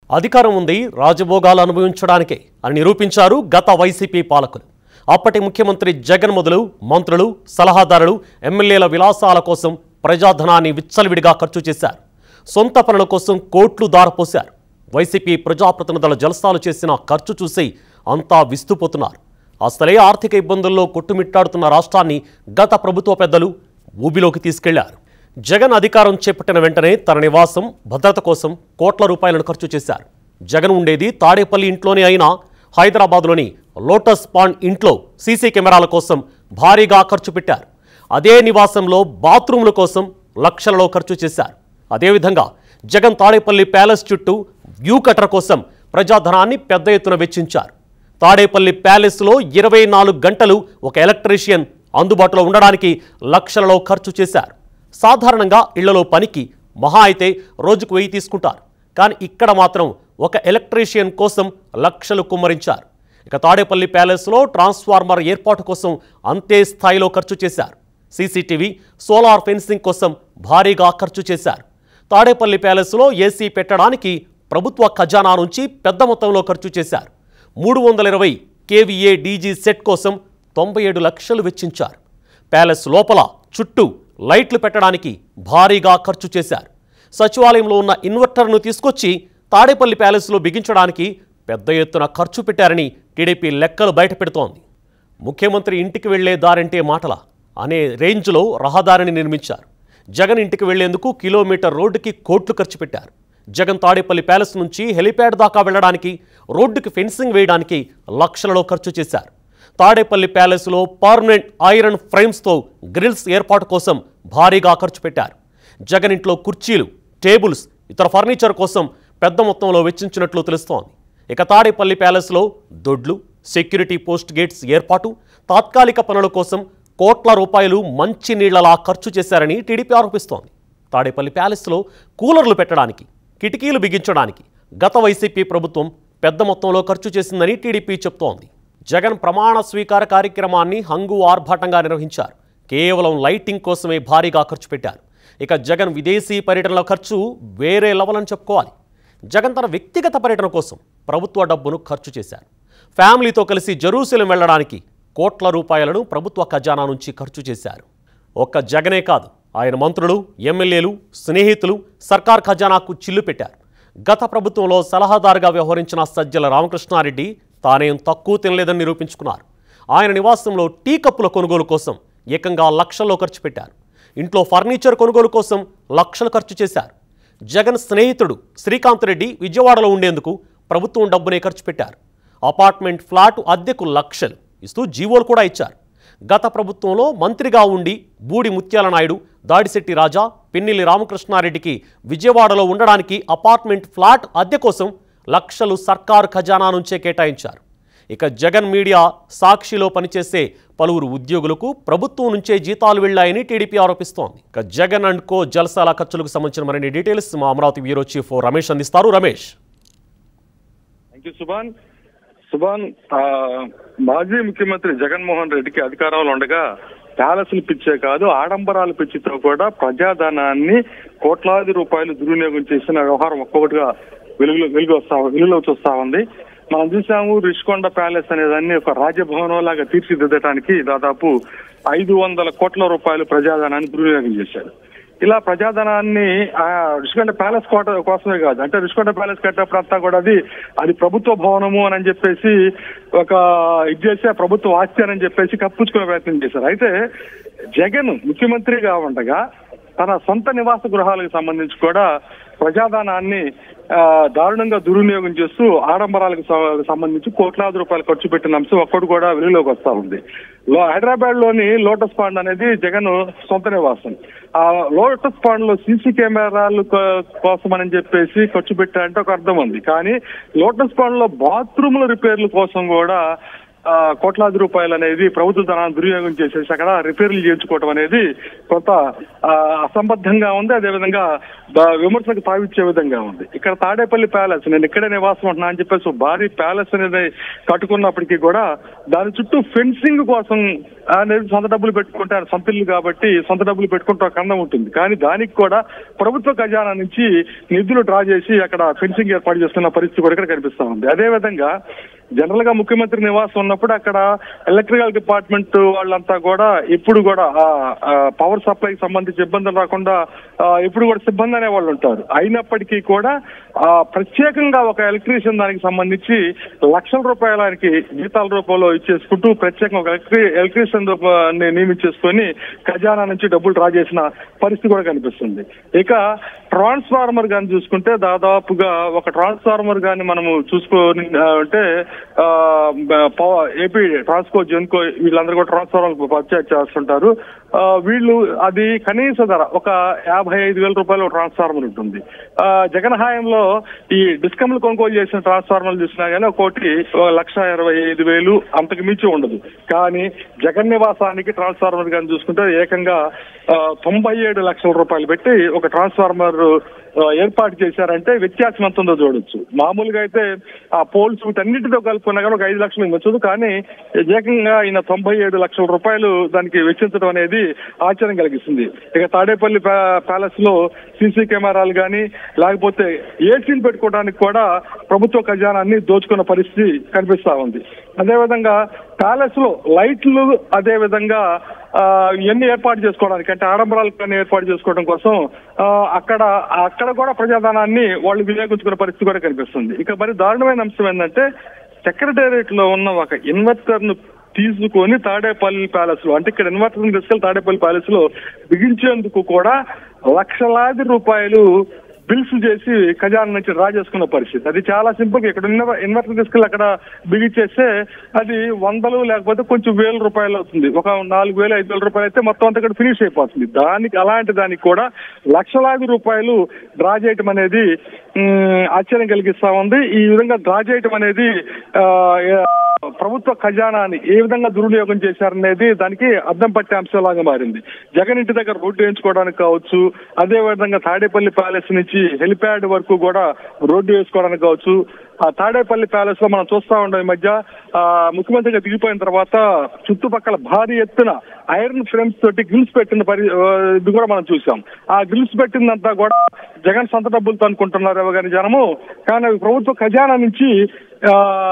అధికారం ఉంది రాజభోగాలు అనుభవించడానికే అని నిరూపించారు గత వైసీపీ పాలకులు అప్పటి ముఖ్యమంత్రి జగన్ మొదలు మంత్రులు సలహాదారులు ఎమ్మెల్యేల విలాసాల కోసం ప్రజాధనాన్ని విచ్చలవిడిగా ఖర్చు చేశారు సొంత పనుల కోసం కోట్లు దారపోశారు వైసీపీ ప్రజాప్రతినిధుల జలసాలు చేసిన ఖర్చు చూసి అంతా విస్తుపోతున్నారు అసలే ఆర్థిక ఇబ్బందుల్లో కొట్టుమిట్టాడుతున్న రాష్ట్రాన్ని గత ప్రభుత్వ పెద్దలు ఊబిలోకి తీసుకెళ్లారు జగన్ అధికారం చేపట్టిన వెంటనే తన నివాసం భద్రత కోసం కోట్ల రూపాయలను ఖర్చు చేశారు జగన్ ఉండేది తాడేపల్లి ఇంట్లోనే అయినా హైదరాబాద్లోని లోటస్ పాండ్ ఇంట్లో సీసీ కెమెరాల కోసం భారీగా ఖర్చు పెట్టారు అదే నివాసంలో బాత్రూముల కోసం లక్షలలో ఖర్చు చేశారు అదేవిధంగా జగన్ తాడేపల్లి ప్యాలెస్ చుట్టూ వ్యూ కటర్ కోసం ప్రజాధనాన్ని పెద్ద ఎత్తున వెచ్చించారు తాడేపల్లి ప్యాలెస్లో ఇరవై నాలుగు గంటలు ఒక ఎలక్ట్రీషియన్ అందుబాటులో ఉండడానికి లక్షలలో ఖర్చు చేశారు సాధారణంగా ఇళ్లలో పనికి మహా అయితే రోజుకు వెయ్యి తీసుకుంటారు కానీ ఇక్కడ మాత్రం ఒక ఎలక్ట్రీషియన్ కోసం లక్షలు కుమ్మరించారు ఇక తాడేపల్లి ప్యాలెస్లో ట్రాన్స్ఫార్మర్ ఏర్పాటు కోసం అంతే స్థాయిలో ఖర్చు చేశారు సీసీటీవీ సోలార్ ఫెన్సింగ్ కోసం భారీగా ఖర్చు చేశారు తాడేపల్లి ప్యాలెస్లో ఏసీ పెట్టడానికి ప్రభుత్వ ఖజానా నుంచి పెద్ద మొత్తంలో ఖర్చు చేశారు మూడు వందల ఇరవై కేవీఏ డీజీ సెట్ కోసం తొంభై ఏడు లక్షలు వెచ్చించారు ప్యాలెస్ లోపల చుట్టూ లైట్లు పెట్టడానికి భారీగా ఖర్చు చేశారు సచివాలయంలో ఉన్న ఇన్వర్టర్ను తీసుకొచ్చి తాడేపల్లి ప్యాలెస్లో బిగించడానికి పెద్ద ఎత్తున ఖర్చు పెట్టారని టీడీపీ లెక్కలు బయటపెడుతోంది ముఖ్యమంత్రి ఇంటికి వెళ్లే దారంటే మాటల అనే రేంజ్లో రహదారిని నిర్మించారు జగన్ ఇంటికి వెళ్లేందుకు కిలోమీటర్ రోడ్డుకి కోట్లు ఖర్చు పెట్టారు జగన్ తాడేపల్లి ప్యాలెస్ నుంచి హెలిప్యాడ్ దాకా వెళ్ళడానికి రోడ్డుకి ఫెన్సింగ్ వేయడానికి లక్షలలో ఖర్చు చేశారు తాడేపల్లి ప్యాలెస్లో పర్మనెంట్ ఐరన్ ఫ్రేమ్స్తో గ్రిల్స్ ఏర్పాటు కోసం భారీగా ఖర్చు పెట్టారు జగన్ ఇంట్లో కుర్చీలు టేబుల్స్ ఇతర ఫర్నిచర్ కోసం పెద్ద మొత్తంలో వెచ్చించినట్లు తెలుస్తోంది ఇక తాడేపల్లి ప్యాలెస్లో దొడ్లు సెక్యూరిటీ పోస్ట్ గేట్స్ ఏర్పాటు తాత్కాలిక పనుల కోసం కోట్ల రూపాయలు మంచి నీళ్లలా ఖర్చు చేశారని టీడీపీ ఆరోపిస్తోంది తాడేపల్లి ప్యాలెస్లో కూలర్లు పెట్టడానికి కిటికీలు బిగించడానికి గత వైసీపీ ప్రభుత్వం పెద్ద మొత్తంలో ఖర్చు చేసిందని టీడీపీ చెప్తోంది జగన్ ప్రమాణ స్వీకార కార్యక్రమాన్ని హంగు ఆర్భాటంగా నిర్వహించారు కేవలం లైటింగ్ కోసమే భారీగా ఖర్చు పెట్టారు ఇక జగన్ విదేశీ పర్యటనల ఖర్చు వేరే లెవెల్ అని చెప్పుకోవాలి జగన్ తన వ్యక్తిగత పర్యటన కోసం ప్రభుత్వ డబ్బును ఖర్చు చేశారు ఫ్యామిలీతో కలిసి జెరూసలేం వెళ్ళడానికి కోట్ల రూపాయలను ప్రభుత్వ ఖజానా నుంచి ఖర్చు చేశారు ఒక్క జగనే కాదు ఆయన మంత్రులు ఎమ్మెల్యేలు స్నేహితులు సర్కార్ ఖజానాకు చిల్లు పెట్టారు గత ప్రభుత్వంలో సలహాదారుగా వ్యవహరించిన సజ్జల రామకృష్ణారెడ్డి తానేం తక్కువ తినలేదని నిరూపించుకున్నారు ఆయన నివాసంలో టీ కప్పుల కొనుగోలు కోసం ఏకంగా లక్షల్లో ఖర్చు పెట్టారు ఇంట్లో ఫర్నిచర్ కొనుగోలు కోసం లక్షలు ఖర్చు చేశారు జగన్ స్నేహితుడు శ్రీకాంత్ రెడ్డి విజయవాడలో ఉండేందుకు ప్రభుత్వం డబ్బునే ఖర్చు పెట్టారు అపార్ట్మెంట్ ఫ్లాట్ అద్దెకు లక్షలు ఇస్తూ జీవోలు కూడా ఇచ్చారు గత ప్రభుత్వంలో మంత్రిగా ఉండి బూడి ముత్యాల నాయుడు దాడిశెట్టి రాజా పిన్నిలి రామకృష్ణారెడ్డికి విజయవాడలో ఉండడానికి అపార్ట్మెంట్ ఫ్లాట్ అద్దె కోసం లక్షలు సర్కారు ఖజానా నుంచే కేటాయించారు ఇక జగన్ మీడియా సాక్షిలో పనిచేసే పలువురు ఉద్యోగులకు ప్రభుత్వం నుంచే జీతాలు వెళ్లాయని టీడీపీ ఆరోపిస్తోంది ఇక జగన్ అండ్ కో జలసాల ఖర్చులకు సంబంధించిన మరిన్ని డీటెయిల్స్ మా అమరావతి బ్యూరో చీఫ్ రమేష్ అందిస్తారు రమేష్ థ్యాంక్ యూ సుభాన్ సుభాన్ ఆ, మాజీ ముఖ్యమంత్రి జగన్మోహన్ రెడ్డికి అధికారంలో ఉండగా ప్యాలెస్లు పిచ్చే కాదు ఆడంబరాల పిచ్చితో కూడా ప్రజాధనాన్ని కోట్లాది రూపాయలు దుర్వినియోగం చేసిన వ్యవహారం ఒక్కొక్కటిగా వెలుగులో వెలుగు వస్తా వెలుగులోకి వస్తా ఉంది మనం చూసాము రిషికొండ ప్యాలెస్ అనేదాన్ని ఒక రాజభవనం లాగా తీర్చిదిద్దడానికి దాదాపు ఐదు వందల కోట్ల రూపాయలు ప్రజాధనాన్ని దుర్వినియోగం చేశారు ఇలా ప్రజాధనాన్ని ఆ రుషికొండ ప్యాలెస్ కోట కోసమే కాదు అంటే రుషికొండ ప్యాలెస్ కట్టేప్పుడు అంతా కూడా అది అది ప్రభుత్వ భవనము అని చెప్పేసి ఒక ఇది చేసి ఆ ప్రభుత్వ ఆస్తి అని చెప్పేసి కప్పించుకునే ప్రయత్నం చేశారు అయితే జగన్ ముఖ్యమంత్రిగా ఉండగా తన సొంత నివాస గృహాలకు సంబంధించి కూడా ప్రజాధనాన్ని ఆ, దారుణంగా దుర్వినియోగం చేస్తూ ఆడంబరాలకు స- సంబంధించి కోట్లాది రూపాయలు ఖర్చు పెట్టిన అంశం ఒక్కటి కూడా వెలుగులోకి వస్తా ఉంది లో హైదరాబాద్ లోని లోటస్ పాండ్ అనేది జగన్ సొంత నివాసం ఆ లోటస్ పాండ్ లో సీసీ కెమెరాలు కో- కోసం అని చెప్పేసి ఖర్చు పెట్టారంటే ఒక అర్థం ఉంది కానీ లోటస్ పాండ్ లో బాత్రూమ్ల రిపేర్ల కోసం కూడా ఆ, కోట్లాది రూపాయలు అనేది ప్రభుత్వ ధనాన్ని దుర్వినియోగం చేసేసి అక్కడ రిపేర్లు చేయించుకోవడం అనేది కొంత ఆ, అసంబద్ధంగా ఉంది అదేవిధంగా బ- విమర్శలకు తావిచ్చే విధంగా ఉంది ఇక్కడ తాడేపల్లి ప్యాలెస్ నేను ఇక్కడే నివాసం ఉంటున్నా అని చెప్పేసి ఓ భారీ ప్యాలెస్ అనేది కట్టుకున్నప్పటికీ కూడా దాని చుట్టూ ఫెన్సింగ్ కోసం అనేది సొంత డబ్బులు పెట్టుకుంటారు సొంత ఇల్లు కాబట్టి సొంత డబ్బులు పెట్టుకుంటూ ఒక అందం ఉంటుంది కానీ దానికి కూడా ప్రభుత్వ ఖజానా నుంచి నిధులు డ్రా చేసి అక్కడ ఫెన్సింగ్ ఏర్పాటు చేస్తున్న పరిస్థితి కూడా ఇక్కడ కనిపిస్తా ఉంది అదే విధంగా జనరల్ గా ముఖ్యమంత్రి నివాసం ఉన్నప్పుడు అక్కడ ఎలక్ట్రికల్ డిపార్ట్మెంట్ వాళ్ళంతా కూడా ఇప్పుడు కూడా పవర్ సప్లైకి సంబంధించి ఇబ్బందులు రాకుండా ఆ, ఇప్పుడు కూడా సిబ్బంది అనే వాళ్ళు ఉంటారు అయినప్పటికీ కూడా ఆ, ప్రత్యేకంగా ఒక ఎలక్ట్రీషియన్ దానికి సంబంధించి లక్షల రూపాయల ఆయనకి జీతాల రూపంలో ఇచ్చేసుకుంటూ ప్రత్యేకంగా ఒక ఎలక్ట్రీ ఎలక్ట్రీషియన్ రూపాన్ని నియమించేసుకొని ఖజానా నుంచి డబ్బులు డ్రా చేసిన పరిస్థితి కూడా కనిపిస్తుంది ఇక ట్రాన్స్ఫార్మర్ గాని చూసుకుంటే దాదాపుగా ఒక ట్రాన్స్ఫార్మర్ గాని మనము చూసుకొని ఆ, అంటే ఆ, బ- పవ- ఏపీ ట్రాన్స్కో జెన్కో వీళ్ళందరూ కూడా ట్రాన్స్ఫార్మర్ పర్చేజ్ చేస్తుంటారు ఆ, వీళ్ళు అది కనీస ధర ఒక యాభై ఐదు వేల రూపాయలు ఒక ట్రాన్స్ఫార్మర్ ఉంటుంది ఆ, జగన్ హాయంలో ఈ డిస్కమ్లు కొనుగోలు చేసిన ట్రాన్స్ఫార్మర్లు చూసినా కానీ ఒకటి లక్ష ఇరవై ఐదు వేలు అంతకు మించి ఉండదు కానీ జగన్ నివాసానికి ట్రాన్స్ఫార్మర్ కానీ చూసుకుంటే ఏకంగా ఆ, తొంభై ఏడు లక్షల రూపాయలు పెట్టి ఒక ట్రాన్స్ఫార్మర్ ఆ, ఏర్పాటు చేశారంటే వ్యత్యాసం ఎంత ఉందో చూడొచ్చు మామూలుగా అయితే ఆ పోల్స్ వీటన్నిటితో కలుపుకున్నా కానీ ఒక ఐదు లక్షలు ఇవ్వచ్చు కానీ ఏకంగా ఈయన తొంభై ఏడు లక్షల రూపాయలు దానికి వెచ్చించడం అనేది ఆశ్చర్యం కలిగిస్తుంది ఇక తాడేపల్లి ప్యా- ప్యాలెస్ లో సీసీ కెమెరాలు కానీ లేకపోతే ఏసీలు పెట్టుకోవడానికి కూడా ప్రభుత్వ ఖజానాన్ని దోచుకున్న పరిస్థితి కనిపిస్తా ఉంది అదేవిధంగా ప్యాలెస్ లో లైట్లు అదే విధంగా ఆ, ఇవన్నీ ఏర్పాటు చేసుకోవడానికి అంటే ఆడంబరాలు కానీ ఏర్పాటు చేసుకోవడం కోసం ఆ, అక్కడ అక్కడ కూడా ప్రజాధనాన్ని వాళ్ళు వినియోగించుకునే పరిస్థితి కూడా కనిపిస్తుంది ఇక మరి దారుణమైన అంశం ఏంటంటే సెక్రటేరియట్ లో ఉన్న ఒక ఇన్వెస్టర్ ను తీసుకొని తాడేపల్లి ప్యాలెస్ లో అంటే ఇక్కడ ఇన్వర్టర్ తీసుకెళ్లి తాడేపల్లి ప్యాలెస్ లో బిగించేందుకు కూడా లక్షలాది రూపాయలు బిల్స్ చేసి ఖజానా నుంచి డ్రా చేసుకున్న పరిస్థితి అది చాలా సింపుల్ గా ఇక్కడ ఉన్న ఇన్వర్టర్ తీసుకెళ్ళి అక్కడ బిగించేస్తే అది వందలు లేకపోతే కొంచెం వేల రూపాయలు అవుతుంది ఒక నాలుగు వేలు ఐదు వేల రూపాయలు అయితే మొత్తం అంతా ఇక్కడ ఫినిష్ అయిపోతుంది దానికి అలాంటి దానికి కూడా లక్షలాది రూపాయలు డ్రా చేయటం అనేది ఉమ్, ఆశ్చర్యం కలిగిస్తా ఉంది ఈ విధంగా డ్రా చేయటం అనేది ఆ, ప్రభుత్వ ఖజానాని ఏ విధంగా దుర్వినియోగం చేశారనేది దానికి అద్దం పట్టే అంశంలాగా మారింది జగన్ ఇంటి దగ్గర రోడ్డు వేయించుకోవడానికి కావచ్చు అదే విధంగా తాడేపల్లి ప్యాలెస్ నుంచి హెలిప్యాడ్ వరకు కూడా రోడ్డు వేసుకోవడానికి కావచ్చు ఆ తాడేపల్లి ప్యాలెస్ లో మనం చూస్తా ఉన్నాం ఈ మధ్య ఆ ముఖ్యమంత్రిగా దిగిపోయిన తర్వాత చుట్టుపక్కల భారీ ఎత్తున ఐరన్ ఫ్రేమ్స్ తోటి గ్రిల్స్ పెట్టిన పరి ఆ, ఇది కూడా మనం చూసాం ఆ గ్రిల్స్ పెట్టిందంతా కూడా జగన్ సొంత డబ్బులతో అనుకుంటున్నారు కానీ జనము కానీ అవి ప్రభుత్వ ఖజానా నుంచి ఆ,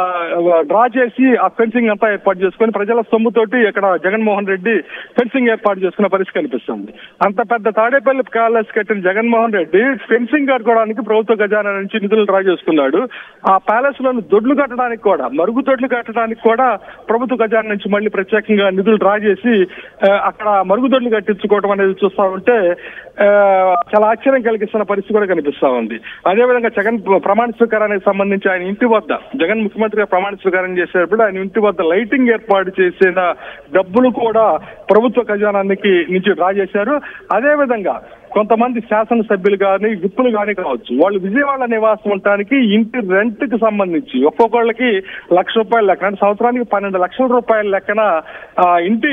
డ్రా చేసి ఆ ఫెన్సింగ్ అంతా ఏర్పాటు చేసుకొని ప్రజల సొమ్ముతోటి ఇక్కడ జగన్మోహన్ రెడ్డి ఫెన్సింగ్ ఏర్పాటు చేసుకున్న పరిస్థితి కనిపిస్తుంది అంత పెద్ద తాడేపల్లి ప్యాలెస్ కట్టిన జగన్మోహన్ రెడ్డి ఫెన్సింగ్ కట్టుకోవడానికి ప్రభుత్వ ఖజానా నుంచి నిధులు డ్రా చేసుకున్నాడు ఆ ప్యాలెస్ లోని దొడ్లు కట్టడానికి కూడా మరుగుదొడ్లు కట్టడానికి కూడా ప్రభుత్వ ఖజానా నుంచి మళ్ళీ ప్రత్యేకంగా నిధులు డ్రా చేసి ఆ, అక్కడ మరుగుదొడ్లు కట్టించుకోవడం అనేది చూస్తా ఉంటే ఆ, చాలా ఆశ్చర్యం కలిగిస్తున్న పరిస్థితి కూడా కనిపిస్తా ఉంది అదేవిధంగా జగన్ ప్రమాణ స్వీకారానికి సంబంధించి ఆయన ఇంటి వద్ద జగన్ ముఖ్యమంత్రిగా ప్రమాణ స్వీకారం చేసేటప్పుడు ఆయన ఇంటి వద్ద లైటింగ్ ఏర్పాటు చేసిన డబ్బులు కూడా ప్రభుత్వ ఖజానానికి నుంచి డ్రా చేశారు అదేవిధంగా కొంతమంది శాసనసభ్యులు కానీ విప్పులు కానీ కావచ్చు వాళ్ళు విజయవాడ నివాసం ఉండటానికి ఇంటి రెంట్ కి సంబంధించి ఒక్కొక్కళ్ళకి లక్ష రూపాయల లెక్కన అంటే సంవత్సరానికి పన్నెండు లక్షల రూపాయల లెక్కన ఆ, ఇంటి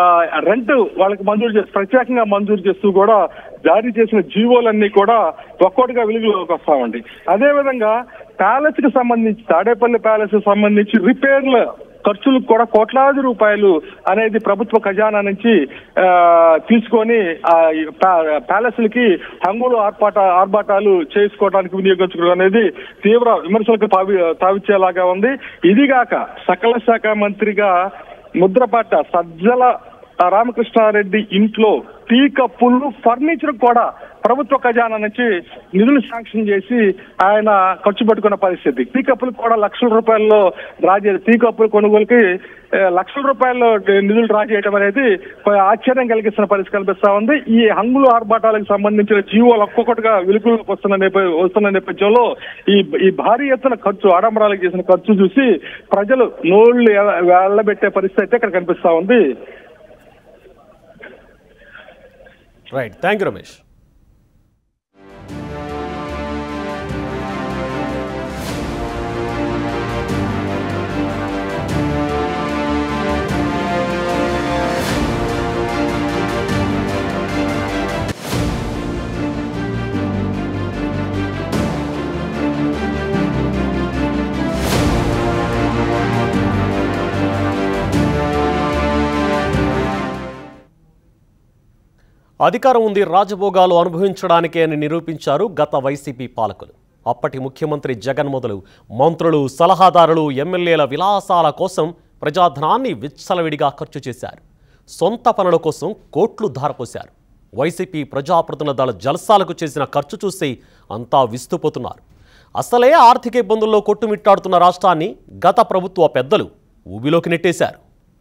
రెంట్ వాళ్ళకి మంజూరు చేసి ప్రత్యేకంగా మంజూరు చేస్తూ కూడా జారీ చేసిన జీవోలన్నీ కూడా ఒక్కొక్కటిగా వెలుగులోకి వస్తామండి అదేవిధంగా ప్యాలెస్ కి సంబంధించి తాడేపల్లి ప్యాలెస్ కి సంబంధించి రిపేర్ల ఖర్చులకు కూడా కోట్లాది రూపాయలు అనేది ప్రభుత్వ ఖజానా నుంచి ఆ, తీసుకొని ఆ ఈ ప్యా- ప్యాలెస్లకి హంగులు ఆర్పాట ఆర్భాటాలు చేసుకోవడానికి వినియోగించుకోవడం అనేది తీవ్ర విమర్శలకు తావి తావిచ్చేలాగా ఉంది ఇదిగాక సకల శాఖ మంత్రిగా ముద్రపడ్డ సజ్జల రామకృష్ణారెడ్డి ఇంట్లో టీ కప్పులు ఫర్నిచర్ కూడా ప్రభుత్వ ఖజానా నుంచి నిధులు శాంక్షన్ చేసి ఆయన ఖర్చు పెట్టుకున్న పరిస్థితి టీ కప్పులు కూడా లక్షల రూపాయల్లో డ్రా చే టీ కప్పుల కొనుగోలుకి ఏ, లక్షల రూపాయల్లో నిధులు డ్రా చేయడం అనేది కొంచెం ఆశ్చర్యం కలిగిస్తున్న పరిస్థితి కనిపిస్తా ఉంది ఈ హంగులు ఆర్భాటాలకు సంబంధించిన జీవోలు ఒక్కొక్కటిగా వెలుగులోకి వస్తున్న నేప వస్తున్న నేపథ్యంలో ఈ ఈ భారీ ఎత్తున ఖర్చు ఆడంబరాలకు చేసిన ఖర్చు చూసి ప్రజలు నోళ్లు వెళ్ళబెట్టే పరిస్థితి అయితే ఇక్కడ కనిపిస్తా ఉంది రైట్ థ్యాంక్ యూ రమేష్ అధికారం ఉంది రాజభోగాలు అనుభవించడానికే అని నిరూపించారు గత వైసీపీ పాలకులు అప్పటి ముఖ్యమంత్రి జగన్ మొదలు మంత్రులు సలహాదారులు ఎమ్మెల్యేల విలాసాల కోసం ప్రజాధనాన్ని విచ్చలవిడిగా ఖర్చు చేశారు సొంత పనుల కోసం కోట్లు ధారపోశారు వైసీపీ ప్రజాప్రతినిధుల జలసాలకు చేసిన ఖర్చు చూసి అంతా విస్తుపోతున్నారు అసలే ఆర్థిక ఇబ్బందుల్లో కొట్టుమిట్టాడుతున్న రాష్ట్రాన్ని గత ప్రభుత్వ పెద్దలు ఊబిలోకి నెట్టేశారు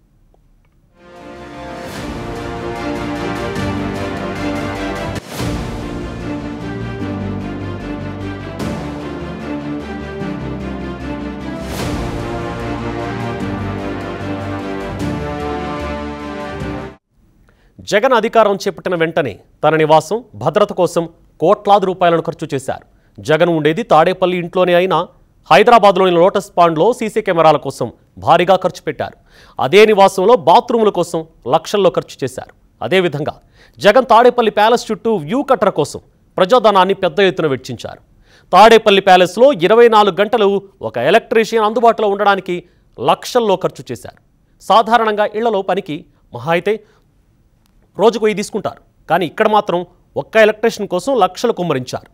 జగన్ అధికారం చేపట్టిన వెంటనే తన నివాసం భద్రత కోసం కోట్లాది రూపాయలను ఖర్చు చేశారు జగన్ ఉండేది తాడేపల్లి ఇంట్లోనే అయినా హైదరాబాద్లోని లోటస్ పాండ్లో సీసీ కెమెరాల కోసం భారీగా ఖర్చు పెట్టారు అదే నివాసంలో బాత్రూముల కోసం లక్షల్లో ఖర్చు చేశారు అదేవిధంగా జగన్ తాడేపల్లి ప్యాలెస్ చుట్టూ వ్యూ కట్టర్ కోసం ప్రజాధనాన్ని పెద్ద ఎత్తున వెచ్చించారు తాడేపల్లి ప్యాలెస్లో ఇరవై నాలుగు గంటలు ఒక ఎలక్ట్రీషియన్ అందుబాటులో ఉండడానికి లక్షల్లో ఖర్చు చేశారు సాధారణంగా ఇళ్లలో పనికి మహా అయితే రోజుకు వెయ్యి తీసుకుంటారు కానీ ఇక్కడ మాత్రం ఒక్క ఎలక్ట్రీషియన్ కోసం లక్షలు కుమ్మరించారు